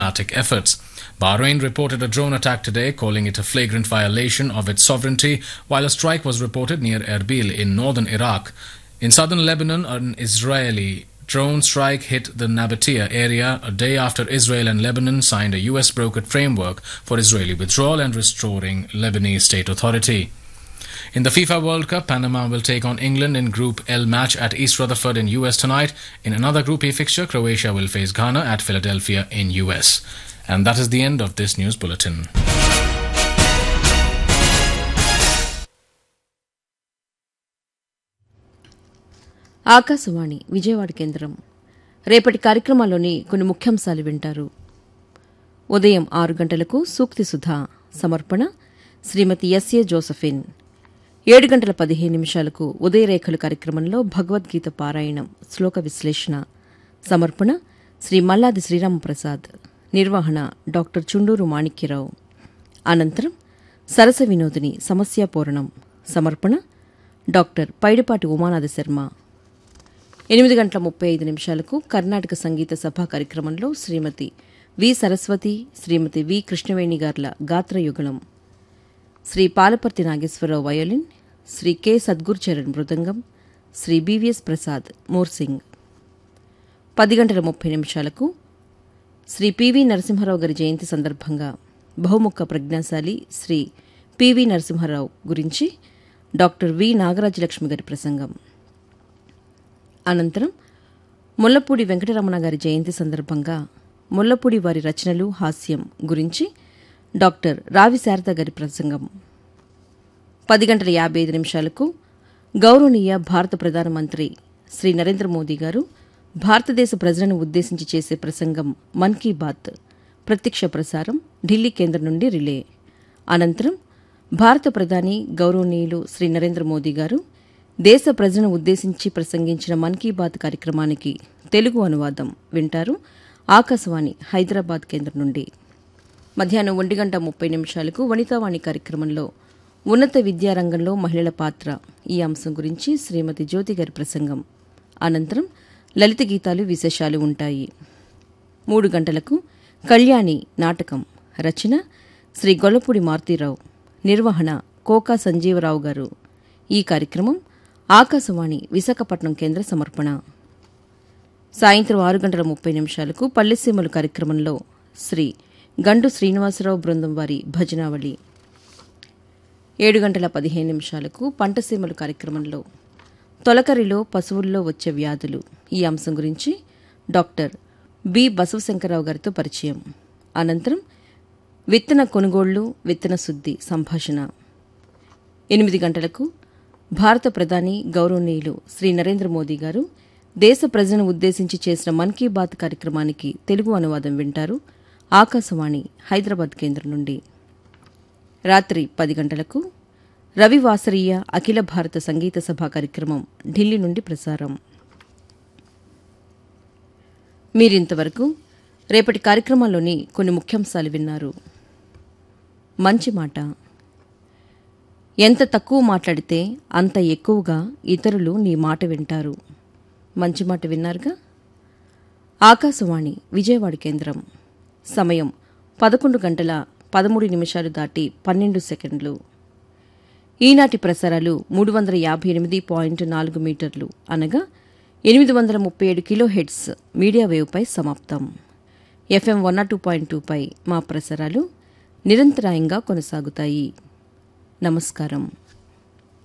diplomatic efforts. Bahrain reported a drone attack today, calling it a flagrant violation of its sovereignty, while a strike was reported near Erbil in northern Iraq. In southern Lebanon, an Israeli drone strike hit the Nabatea area a day after Israel and Lebanon signed a US brokered framework for Israeli withdrawal and restoring Lebanese state authority. In the FIFA World Cup, Panama will take on England in Group L match at East Rutherford in US tonight. In another Group E fixture, Croatia will face Ghana at Philadelphia in US. And that is the end of this news bulletin. Akashvani Vijayawada కేంద్రం రేపటి కార్యక్రమాల్లోని కొన్ని ముఖ్యాంశాలు వింటారు ఉదయం ఆరు గంటలకు సూక్తి సుధా సమర్పణ శ్రీమతి ఎస్ఏ జోసఫిన్ ఏడు గంటల పదిహేను నిమిషాలకు ఉదయరేఖలు కార్యక్రమంలో భగవద్గీత పారాయణం శ్లోక విశ్లేషణ సమర్పణ శ్రీ మల్లాది శ్రీరామప్రసాద్ నిర్వహణ డాక్టర్ చుండూరు మాణిక్యరావు అనంతరం సరస వినోదిని సమస్యాపూరణం సమర్పణ డాక్టర్ పైడిపాటి ఉమానాథ శర్మ ఎనిమిది గంటల ముప్పై ఐదు నిమిషాలకు కర్ణాటక సంగీత సభ కార్యక్రమంలో శ్రీమతి వి సరస్వతి శ్రీమతి వి కృష్ణవేణి గార్ల గాత్రయుగళం Shri Palaparthi Nageswara Rao violin Shri K Sadgurucharan mridangam Shri B V S Prasad morsing పది గంటల ముప్పై నిమిషాలకు శ్రీ పివి నరసింహారావు గారి జయంతి సందర్భంగా బహుముఖ ప్రజ్ఞాశాలి శ్రీ పివి నరసింహారావు గురించి డాక్టర్ వి నాగరాజలక్ష్మి గారి ప్రసంగం అనంతరం ముల్లపూడి వెంకటరమణ గారి జయంతి సందర్భంగా ముల్లపూడి వారి రచనలు హాస్యం గురించి డాక్టర్ రావి శారద గారి ప్రసంగం పది గంటల యాభై ఐదు నిమిషాలకు గౌరవనీయ భారత ప్రధానమంత్రి శ్రీ నరేంద్ర మోదీ గారు భారతదేశ ప్రజలను ఉద్దేశించి చేసే ప్రసంగం మన్ కీ బాత్ ప్రత్యక్ష ప్రసారం ఢిల్లీ కేంద్రం నుండి రిలే అనంతరం భారత ప్రధాని గౌరవనీయులు శ్రీ నరేంద్ర మోదీ గారు దేశ ప్రజలను ఉద్దేశించి ప్రసంగించిన మన్ కీ బాత్ కార్యక్రమానికి తెలుగు అనువాదం వింటారు ఆకాశవాణి హైదరాబాద్ కేంద్రం నుండి మధ్యాహ్నం ఒంటి గంట ముప్పై నిమిషాలకు వనితావాణి కార్యక్రమంలో ఉన్నత విద్యారంగంలో మహిళల పాత్ర ఈ అంశం గురించి శ్రీమతి జ్యోతి గారి ప్రసంగం అనంతరం లలిత గీతాలు విశేషాలు ఉంటాయి మూడు గంటలకు కళ్యాణి నాటకం రచన శ్రీ గొల్లపూడి మారుతీరావు నిర్వహణ కోకా సంజీవరావు గారు ఈ కార్యక్రమం ఆకాశవాణి విశాఖపట్నం కేంద్ర సమర్పణ సాయంత్రం ఆరు గంటల ముప్పై నిమిషాలకు పల్లెసీమలు కార్యక్రమంలో శ్రీ గండు శ్రీనివాసరావు బృందం వారి భజనావళి ఏడు గంటల పదిహేను నిమిషాలకు పంటసీమలు కార్యక్రమంలో తొలకరిలో పశువుల్లో వచ్చే వ్యాధులు ఈ అంశం గురించి డాక్టర్ బి బసవశంకరరావు గారితో పరిచయం అనంతరం విత్తన కొనుగోళ్లు విత్తన శుద్ధి సంభాషణ ఎనిమిది గంటలకు భారత ప్రధాని గౌరవనీయులు శ్రీ నరేంద్ర మోదీ గారు దేశ ప్రజలను ఉద్దేశించి చేసిన మన్ కీ బాత్ కార్యక్రమానికి తెలుగు అనువాదం వింటారు ఆకాశవాణి హైదరాబాద్ కేంద్రం నుండి రాత్రి పది గంటలకు రవివాసరీయ అఖిల భారత సంగీత సభ కార్యక్రమం ఢిల్లీ నుండి ప్రసారం మీరింతవరకు రేపటి కార్యక్రమాల్లోని కొన్ని ముఖ్యాంశాలు విన్నారు మంచి మాట ఎంత తక్కువ మాట్లాడితే అంత ఎక్కువగా ఇతరులు నీ మాట వింటారు మంచి మాట విన్నారుగా ఆకాశవాణి విజయవాడ కేంద్రం సమయం పదకొండు గంటల పదమూడు నిమిషాలు దాటి పన్నెండు సెకండ్లు ఈనాటి ప్రసారాలు మూడు వందల యాభై ఎనిమిది పాయింట్ నాలుగు మీటర్లు అనగా ఎనిమిది వందల ముప్పై ఏడు కిలో హెడ్స్ మీడియా వేవ్పై సమాప్తం FM one nought two point టూపై మా ప్రసారాలు నిరంతరాయంగా కొనసాగుతాయి నమస్కారం